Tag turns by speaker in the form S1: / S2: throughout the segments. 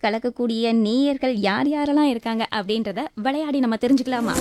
S1: கலக்கக்கூடிய நேயர்கள் யார் யாரெல்லாம் இருக்காங்க அப்படின்றத விளையாடி நம்ம தெரிஞ்சுக்கலாமா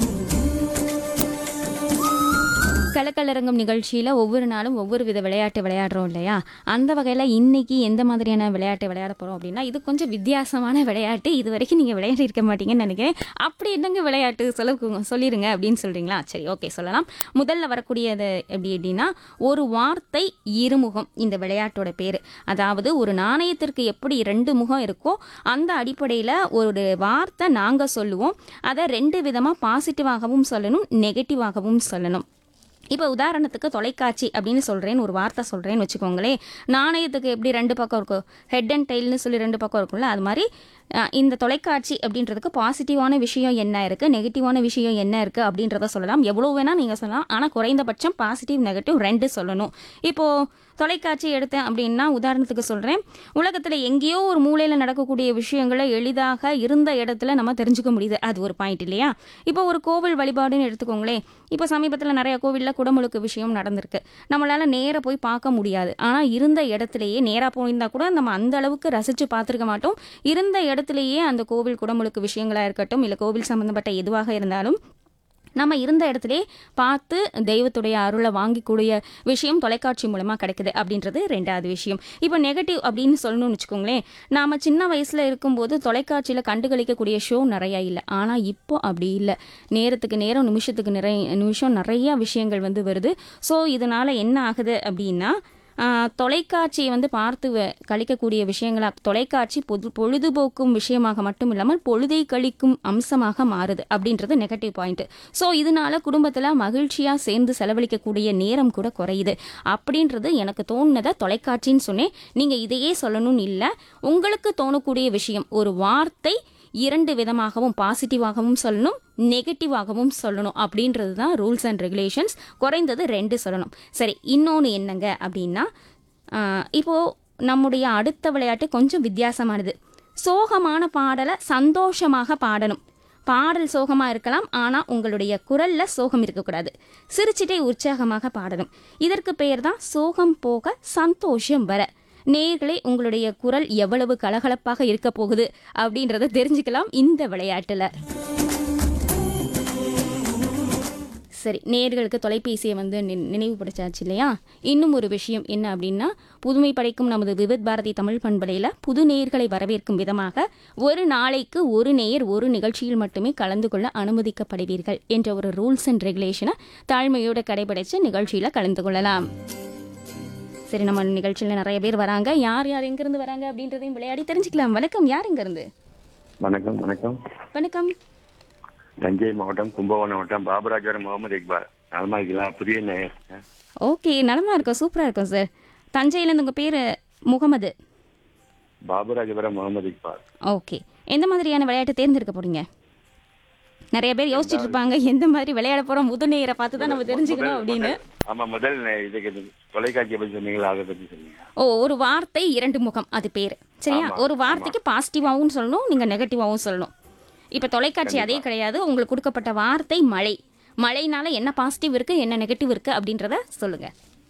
S1: கலக்கலரங்கம் நிகழ்ச்சியில் ஒவ்வொரு நாளும் ஒவ்வொரு வித விளையாட்டு விளையாடுறோம் இல்லையா அந்த வகையில் இன்னைக்கு எந்த மாதிரியான விளையாட்டு விளையாட போகிறோம் அப்படின்னா இது கொஞ்சம் வித்தியாசமான விளையாட்டு இது வரைக்கும் நீங்கள் விளையாடி இருக்க மாட்டீங்கன்னு நினைக்கிறேன் அப்படி என்னங்க விளையாட்டு சொல்ல சொல்லிடுங்க அப்படின்னு சொல்கிறீங்களா சரி ஓகே சொல்லலாம் முதல்ல வரக்கூடியது எப்படி அப்படின்னா ஒரு வார்த்தை இருமுகம் இந்த விளையாட்டோட பேர் அதாவது ஒரு நாணயத்திற்கு எப்படி ரெண்டு முகம் இருக்கோ அந்த அடிப்படையில் ஒரு வார்த்தை நாங்கள் சொல்லுவோம் அதை ரெண்டு விதமாக பாசிட்டிவாகவும் சொல்லணும் நெகட்டிவாகவும் சொல்லணும் இப்போ உதாரணத்துக்கு தொலைக்காட்சி அப்படின்னு சொல்கிறேன்னு ஒரு வார்த்தை சொல்கிறேன்னு வச்சுக்கோங்களேன் நாணயத்துக்கு எப்படி ரெண்டு பக்கம் இருக்கும் ஹெட் அண்ட் டெய்ல்னு சொல்லி ரெண்டு பக்கம் இருக்கும்ல அது மாதிரி அஹ், இந்த தொலைக்காட்சி அப்படின்றதுக்கு பாசிட்டிவான விஷயம் என்ன இருக்குது நெகட்டிவான விஷயம் என்ன இருக்குது அப்படின்றத சொல்லலாம் எவ்வளோ வேணால் நீங்கள் சொல்லலாம் ஆனால் குறைந்தபட்சம் பாசிட்டிவ் நெகட்டிவ் ரெண்டு சொல்லணும் இப்போது தொலைக்காட்சி எடுத்தேன் அப்படின்னா உதாரணத்துக்கு சொல்கிறேன் உலகத்தில் எங்கேயோ ஒரு மூலையில் நடக்கக்கூடிய விஷயங்களை எளிதாக இருந்த இடத்துல நம்ம தெரிஞ்சுக்க முடியுது அது ஒரு பாயிண்ட் இல்லையா இப்போ ஒரு கோவில் வழிபாடுன்னு எடுத்துக்கோங்களேன் இப்போ சமீபத்தில் நிறைய கோவிலில் குடமுழுக்கு விஷயம் நடந்திருக்கு நம்மளால் நேராக போய் பார்க்க முடியாது ஆனால் இருந்த இடத்துலையே நேராக போயிருந்தா கூட நம்ம அந்த அளவுக்கு ரசித்து பார்த்துருக்க மாட்டோம் இருந்த இடத்துலையே அந்த கோவில் குடமுழுக்கு விஷயங்களாக இருக்கட்டும் இல்லை கோவில் சம்மந்தப்பட்ட எதுவாக இருந்தாலும் நம்ம இருந்த இடத்துல பார்த்து தெய்வத்துடைய அருளை வாங்கிக்கூடிய விஷயம் தொலைக்காட்சி மூலமாக கிடைக்குது அப்படின்றது ரெண்டாவது விஷயம் இப்போ நெகட்டிவ் அப்படின்னு சொல்லணும்னு வச்சுக்கோங்களேன் நாம் சின்ன வயசில் இருக்கும்போது தொலைக்காட்சியில் கண்டுகளிக்கக்கூடிய ஷோ நிறையா இல்லை ஆனால் இப்போ அப்படி இல்லை நேரத்துக்கு நேரம் நிமிஷத்துக்கு நிறைய நிமிஷம் நிறைய விஷயங்கள் வந்து வருது ஸோ இதனால் என்ன ஆகுது அப்படின்னா ஆஹ், தொலைக்காட்சியை வந்து பார்த்து வ- கழிக்கக்கூடிய விஷயங்களா தொலைக்காட்சி பொது பொழுதுபோக்கும் விஷயமாக மட்டும் இல்லாமல் பொழுதை கழிக்கும் அம்சமாக மாறுது அப்படின்றது நெகட்டிவ் பாயிண்ட் ஸோ இதனால குடும்பத்தில் மகிழ்ச்சியாக சேர்ந்து செலவழிக்கக்கூடிய நேரம் கூட குறையுது அப்படின்றது எனக்கு தோணுனதை தொலைக்காட்சின்னு சொன்னேன் நீங்கள் இதையே சொல்லணும்னு இல்லை உங்களுக்கு தோணக்கூடிய விஷயம் ஒரு வார்த்தை இரண்டு விதமாகவும் பாசிட்டிவாகவும் சொல்லணும் நெகட்டிவாகவும் சொல்லணும் அப்படின்றது தான் ரூல்ஸ் அண்ட் ரெகுலேஷன்ஸ் குறைந்தது ரெண்டு சொல்லணும் சரி இன்னொன்று என்னங்க அப்படின்னா ஆஹ், இப்போ நம்முடைய அடுத்த விளையாட்டு கொஞ்சம் வித்தியாசமானது சோகமான பாடலை சந்தோஷமாக பாடணும் பாடல் சோகமாக இருக்கலாம் ஆனால் உங்களுடைய குரலில் சோகம் இருக்கக்கூடாது சிரிச்சிட்டே உற்சாகமாக பாடணும் இதற்கு பெயர் தான் சோகம் போக சந்தோஷம் வர நேயர்களே உங்களுடைய குரல் எவ்வளவு கலகலப்பாக இருக்க போகுது அப்படின்றத தெரிஞ்சுக்கலாம் இந்த விளையாட்டுல சரி நேர்களுக்கு தொலைபேசியை வந்து நி- நினைவுபடுத்தாச்சு இல்லையா இன்னும் ஒரு விஷயம் என்ன அப்படின்னா புதுமை படைக்கும் நமது விவித் பாரதி தமிழ் பண்பலையில் புது நேயர்களை வரவேற்கும் விதமாக ஒரு நாளைக்கு ஒரு நேயர் ஒரு நிகழ்ச்சியில் மட்டுமே கலந்து கொள்ள அனுமதிக்கப்படுவீர்கள் என்ற ஒரு ரூல்ஸ் அண்ட் ரெகுலேஷனை தாழ்மையோடு கடைபிடிச்சு நிகழ்ச்சியில் கலந்து கொள்ளலாம் சரி நம்ம நிகழ்ச்சியில் நிறைய பேர் வராங்க யார் யார் எங்கிருந்து வராங்க அப்படின்றதையும் விளையாடி தெரிஞ்சுக்கலாம் வணக்கம் யார் எங்கிருந்து
S2: வணக்கம் வணக்கம்
S1: வணக்கம்
S2: தஞ்சை மாவட்டம் கும்பகோணம் மாவட்டம் பாபராஜர் முகமது இக்பால் நலமா இருக்கலாம் புதிய நேயர்
S1: ஓகே நலமா இருக்கும் சூப்பராக இருக்கும் சார் தஞ்சையிலேருந்து உங்கள் பேர் முகமது
S2: பாபராஜபுரம் முகமது இக்பால்
S1: ஓகே எந்த மாதிரியான விளையாட்டு தேர்ந்தெடுக்க போறீங்க நிறைய பேர் யோசிச்சுட்டு இருப்பாங்க எந்த மாதிரி விளையாட போறோம் முது நேயரை பார்த்து தான் நம்ம தெரிஞ்சுக்கணும் அப்படின்னு
S2: ஆமா முதல் நே- இதுக்கு இது தொலைக்காட்சியை பத்தி சொன்னீங்களா அதை பத்தி சொன்னீங்க
S1: ஓ ஒரு வார்த்தை இரண்டு முகம் அது பேர் சரியா
S2: ஆமா,
S1: ஒரு வார்த்தைக்கு பாசிட்டிவாகவும் சொல்லணும் நீங்க நெகட்டிவாகவும் சொல்லணும் இப்போ தொலைக்காட்சி அதே கிடையாது உங்களுக்கு கொடுக்கப்பட்ட வார்த்தை மழை மழைனால என்ன பாசிட்டிவ் இருக்கு என்ன நெகட்டிவ் இருக்கு அப்படின்றத சொல்லுங்க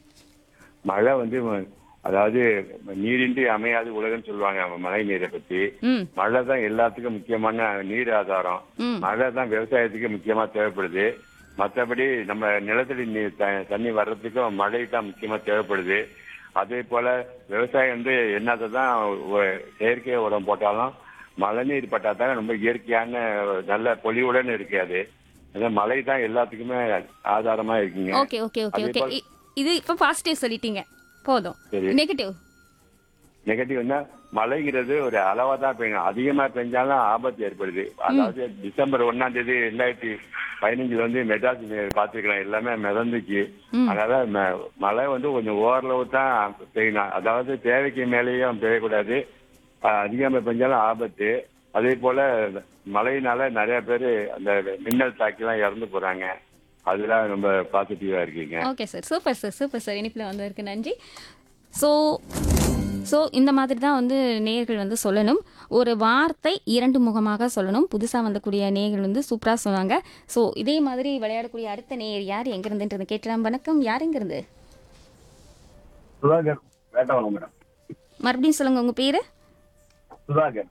S2: மழை வந்து ம- அதாவது நீரின்றி அமையாது உலகம்னு சொல்லுவாங்க மழை நீரை பத்தி
S1: ம்
S2: மழை தான் எல்லாத்துக்கும் முக்கியமான நீர் ஆதாரம்
S1: ம்
S2: மழை தான் விவசாயத்துக்கு முக்கியமா தேவைப்படுது மற்றபடி நம்ம நிலத்தடி நீர் த- தண்ணி வர்றதுக்கும் மழை தான் முக்கியமா தேவைப்படுது அதே போல விவசாயம் வந்து என்னத்தை தான் ஒ- செயற்கை உரம் போட்டாலும் மழை நீர் பட்டா தான் ரொம்ப இயற்கையான நல்ல பொலிவுடன் இருக்கு அது அதான் மழை தான் எல்லாத்துக்குமே ஆதாரமா இருக்குங்க
S1: ஓகே ஓகே ஓகே
S2: அதே
S1: ஓகே
S2: போல-
S1: இ- இது இப்போ பாசிட்டிவ் சொல்லிட்டீங்க போதும்
S2: சரி.
S1: நெகட்டிவ்
S2: நெகட்டிவ்னா மழைங்கிறது ஒரு அளவா தான் பெய்யும் அதிகமா பெஞ்சாலும் ஆபத்து ஏற்படுது அதாவது டிசம்பர் ஒண்ணாம் தேதி ரெண்டாயிரத்தி பதினஞ்சுல வந்து மெட்ராஸ் பாத்துக்கலாம் எல்லாமே மிதந்துச்சு அதனால ம- மழை வந்து கொஞ்சம் ஓரளவு தான் பெய்யணும் அதாவது தேவைக்கு மேலேயும் பெய்யக்கூடாது அஹ் அதிகமா பெஞ்சாலும் ஆபத்து அதே போல மழையினால நிறைய பேர் அந்த மின்னல் தாக்கிலாம் இறந்து போறாங்க அதெல்லாம் ரொம்ப பாசிட்டிவா இருக்குங்க
S1: okay sir super sir super sir இனிப்பில் வந்ததற்கு நன்றி ஸோ ஸோ இந்த மாதிரி தான் வந்து நேயர்கள் வந்து சொல்லணும் ஒரு வார்த்தை இரண்டு முகமாக சொல்லணும் புதுசாக வந்தக்கூடிய நேயர்கள் வந்து சூப்பராக சொன்னாங்க ஸோ இதே மாதிரி விளையாடக்கூடிய அடுத்த நேயர் யார் எங்கிருந்துன்றது கேட்கலாம் வணக்கம் யார் எங்கிருந்து
S3: சுதாகர் வேட்டவனம் மேடம்
S1: மறுபடியும் சொல்லுங்க உங்கள் பேர்
S3: சுதாகர்